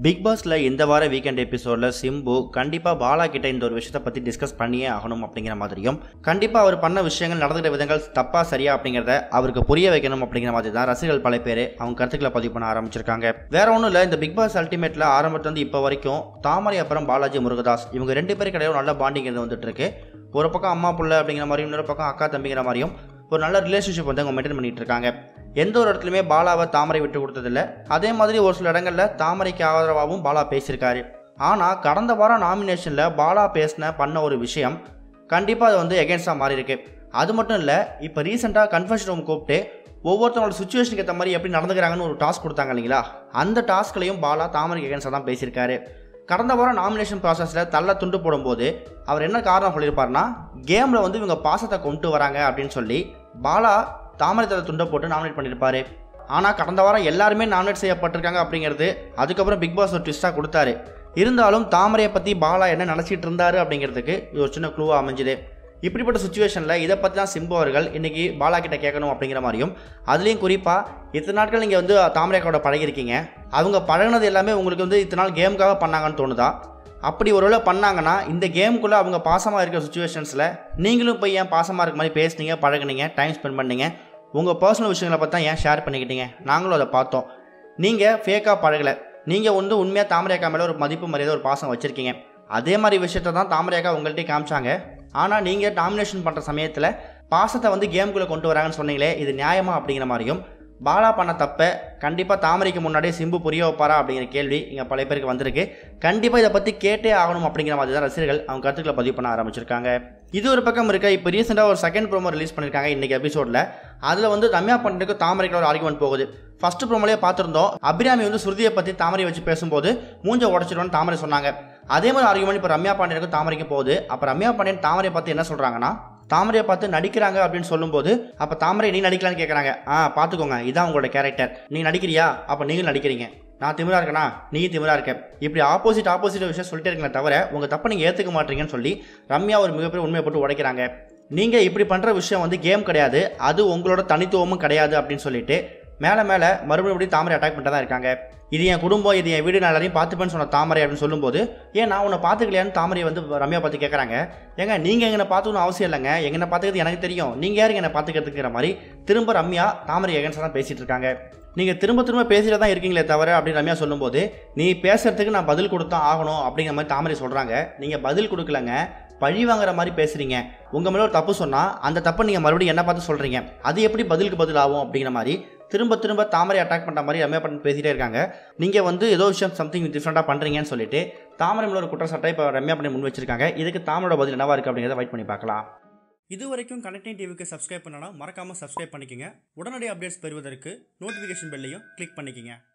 big பாஸ்ல இந்த வார வீக்கெண்ட் எபிசோட்ல சிம்பு கண்டிப்பா பாலா கிட்ட இந்த ஒரு விஷயத்தை பத்தி டிஸ்கஸ் பண்ணியே ஆகணும் அப்படிங்கிற மாதிரியும் கண்டிப்பா அவர் பண்ண விஷயங்கள் நடந்துகிற விதங்கள் தப்பா சரியா அப்படிங்கிறத அவருக்கு புரிய வைக்கணும் அப்படிங்கிற மாதிரி தான் ரசிகர்கள் பல பேர் அவங்க கருத்துக்களை பதிவு பண்ண ஆரம்பிச்சிருக்காங்க வேற ஒன்றும் இல்லை இந்த பிக் பாஸ் அல்டிமேட்ல ஆரம்பத்துல இருந்து இப்போ வரைக்கும் தாமரை அப்புறம் பாலாஜி முருகதாஸ் இவங்க ரெண்டு பேரும் கிடையாது நல்ல பாண்டிங் இருந்து வந்துட்டு இருக்கு ஒரு பக்கம் அம்மா புள்ள அப்படிங்கிற மாதிரியும் இன்னொரு பக்கம் அக்கா தம்பிங்கிற மாதிரியும் ஒரு நல்ல ரிலேஷன்ஷிப் வந்து அவங்க மெயின்டைன் பண்ணிட்டு இருக்காங்க எந்த ஒரு இடத்துலையுமே பாலாவை தாமரை விட்டு கொடுத்ததில்ல அதே மாதிரி ஒரு சில இடங்கள்ல தாமரைக்கு ஆதரவாகவும் பாலா பேசியிருக்காரு ஆனால் கடந்த வாரம் நாமினேஷனில் பாலா பேசின பண்ண ஒரு விஷயம் கண்டிப்பாக அது வந்து எகேன்ஸ்டாக மாறி இருக்கு அது மட்டும் இல்லை இப்போ ரீசெண்டாக கன்ஃபர்ஷன் ரூம் கூப்பிட்டு ஒவ்வொருத்தவங்களோட சுச்சுவேஷனுக்கு ஏற்ற மாதிரி எப்படி நடந்துக்கிறாங்கன்னு ஒரு டாஸ்க் கொடுத்தாங்க இல்லைங்களா அந்த டாஸ்க்லையும் பாலா தாமரைக்கு எகேன்ஸ்டாக தான் பேசியிருக்காரு கடந்த வாரம் நாமினேஷன் ப்ராசஸில் தள்ள துண்டு போடும்போது அவர் என்ன காரணம் சொல்லியிருப்பாருன்னா கேமில் வந்து இவங்க பாசத்தை கொண்டு வராங்க அப்படின்னு சொல்லி பாலா தாமரை தலை துண்டை போட்டு நாமினேட் பண்ணியிருப்பாரு ஆனால் கடந்த வாரம் எல்லாருமே நாமினேட் செய்யப்பட்டிருக்காங்க அப்படிங்கிறது அதுக்கப்புறம் பிக் பாஸ் ஒரு ட்விஸ்ட்டாக கொடுத்தாரு இருந்தாலும் தாமரையை பற்றி பாலா என்ன நினச்சிட்டு இருந்தாரு அப்படிங்கிறதுக்கு இது ஒரு சின்ன க்ளூவாக அமைஞ்சுது இப்படிப்பட்ட சுச்சுவேஷனில் இதை பற்றி தான் சிம்பு அவர்கள் இன்றைக்கி பாலா கிட்ட கேட்கணும் அப்படிங்கிற மாதிரியும் அதுலேயும் குறிப்பாக இத்தனை நாட்கள் நீங்கள் வந்து தாமரைக்காவோட பழகிருக்கீங்க அவங்க பழகினது எல்லாமே உங்களுக்கு வந்து இத்தனை நாள் கேமுக்காக பண்ணாங்கன்னு தோணுதா அப்படி ஒருவேளை பண்ணாங்கன்னா இந்த கேமுக்குள்ளே அவங்க பாசமாக இருக்கிற சுச்சுவேஷன்ஸில் நீங்களும் போய் ஏன் பாசமாக இருக்க மாதிரி பேசுனீங்க பழகுனீங்க டைம் ஸ்பெண்ட் பண்ணீங்க உங்கள் பர்சனல் விஷயங்களை பற்றி தான் ஏன் ஷேர் பண்ணிக்கிட்டீங்க நாங்களும் அதை பார்த்தோம் நீங்கள் ஃபேக்காக பழகலை நீங்கள் வந்து உண்மையாக தாமரையக்கா மேலே ஒரு மதிப்பு மரியாதை ஒரு பாசம் வச்சுருக்கீங்க அதே மாதிரி விஷயத்தை தான் தாமரையக்கா உங்கள்கிட்ட காமிச்சாங்க ஆனால் நீங்கள் டாமினேஷன் பண்ணுற சமயத்தில் பாசத்தை வந்து கேமுக்குள்ளே கொண்டு வராங்கன்னு சொன்னீங்களே இது நியாயமா அப்படிங்கிற மாதிரியும் பாலா பண்ண தப்பை கண்டிப்பாக தாமரைக்கு முன்னாடியே சிம்பு புரிய வைப்பாரா அப்படிங்கிற கேள்வி இங்கே பல பேருக்கு வந்திருக்கு கண்டிப்பாக இதை பற்றி கேட்டே ஆகணும் அப்படிங்கிற மாதிரி தான் ரசிகர்கள் அவங்க கருத்துக்களை பதிவு பண்ண ஆரம்பிச்சிருக்காங்க இது ஒரு பக்கம் இருக்க இப்போ ரீசெண்டாக ஒரு செகண்ட் ப்ரோமோ ரிலீஸ் பண்ணியிருக்காங்க இன்றைக்கி எபிசோடில் அதில் வந்து ரம்யா பண்டிக்கு தாமரைக்கு ஒரு ஆர்குமெண்ட் போகுது ஃபர்ஸ்ட் ப்ரோமோலே பார்த்துருந்தோம் அபிராமி வந்து ஸ்ருதியை பற்றி தாமரை வச்சு பேசும்போது மூஞ்ச உடச்சிடுவோன்னு தாமரை சொன்னாங்க அதே மாதிரி ஆர்குமெண்ட் இப்போ ரம்யா பாண்டியனுக்கும் தாமரைக்கும் போகுது அப்போ ரம்யா பாண்டியன் தாமரையை பார்த்து என்ன சொல்கிறாங்கன்னா தாமரையை பார்த்து நடிக்கிறாங்க அப்படின்னு சொல்லும்போது அப்போ தாமரை நீ நடிக்கலான்னு கேட்குறாங்க ஆ பார்த்துக்கோங்க இதான் உங்களோட கேரக்டர் நீ நடிக்கிறியா அப்போ நீங்களும் நடிக்கிறீங்க நான் திமிரா இருக்கேனா நீ திமிரா இருக்க இப்படி ஆப்போசிட் ஆப்போசிட் விஷயம் சொல்லிட்டே இருக்கீங்களே தவிர உங்கள் தப்பை நீங்கள் ஏற்றுக்க மாட்டீங்கன்னு சொல்லி ரம்யா ஒரு மிகப்பெரிய உண்மையை போட்டு உடைக்கிறாங்க நீங்கள் இப்படி பண்ணுற விஷயம் வந்து கேம் கிடையாது அது உங்களோட தனித்துவமும் கிடையாது அப்படின்னு சொல்லிட்டு மேலே மேலே மறுபடியும் தாமரை அட்டாக் பண்ணிட்டு தான் இருக்காங்க இது என் குடும்பம் இது என் வீடு நான் எல்லாரையும் பார்த்துப்பேன்னு சொன்ன தாமரை அப்படின்னு சொல்லும்போது ஏன் நான் உன்னை பார்த்துக்கலையான்னு தாமரை வந்து ரம்யா பார்த்து கேட்குறாங்க ஏங்க நீங்கள் எங்களை பார்த்துக்கணும் அவசியம் இல்லைங்க எங்களை பார்த்துக்கிறது எனக்கு தெரியும் நீங்கள் யாருங்க என்னை பார்த்துக்கிறதுங்கிற மாதிரி திரும்ப ரம்யா தாமரை எகன்ஸாக தான் பேசிகிட்டு இருக்காங்க நீங்கள் திரும்ப திரும்ப பேசிட்டு தான் இருக்கீங்களே தவிர அப்படின்னு ரம்யா சொல்லும்போது நீ பேசுறதுக்கு நான் பதில் கொடுத்தான் ஆகணும் அப்படிங்கிற மாதிரி தாமரை சொல்கிறாங்க நீங்கள் பதில் கொடுக்கலங்க பழி வாங்குற மாதிரி பேசுறீங்க உங்க மேல ஒரு தப்பு சொன்னா அந்த தப்பை நீங்க மறுபடியும் என்ன பார்த்து சொல்றீங்க அது எப்படி பதிலுக்கு பதில் ஆகும் அப்படிங்கிற மாதிரி திரும்ப திரும்ப தாமரை அட்டாக் பண்ணுற மாதிரி ரம்யா பண்ணி பேசிட்டே இருக்காங்க நீங்கள் வந்து ஏதோ விஷயம் சம்திங் டிஃப்ரெண்ட்டாக பண்ணுறீங்கன்னு சொல்லிட்டு தாமரை மேல ஒரு குற்றச்சாட்டை இப்போ ரம்யா பண்ணி முன் வச்சிருக்காங்க இதுக்கு தாமரோட பதில் என்னவா இருக்குது அப்படிங்கிறத வெயிட் பண்ணி பார்க்கலாம் இது வரைக்கும் கனெக்டிங் டிவிக்கு சப்ஸ்கிரைப் பண்ணனா மறக்காமல் சப்ஸ்கிரைப் பண்ணிக்கங்க உடனடி அப்டேட்ஸ் பெறுவதற்கு நோட்டிஃபிகேஷன் பெல்லையும் கிளிக் பண்ணிக்கங்க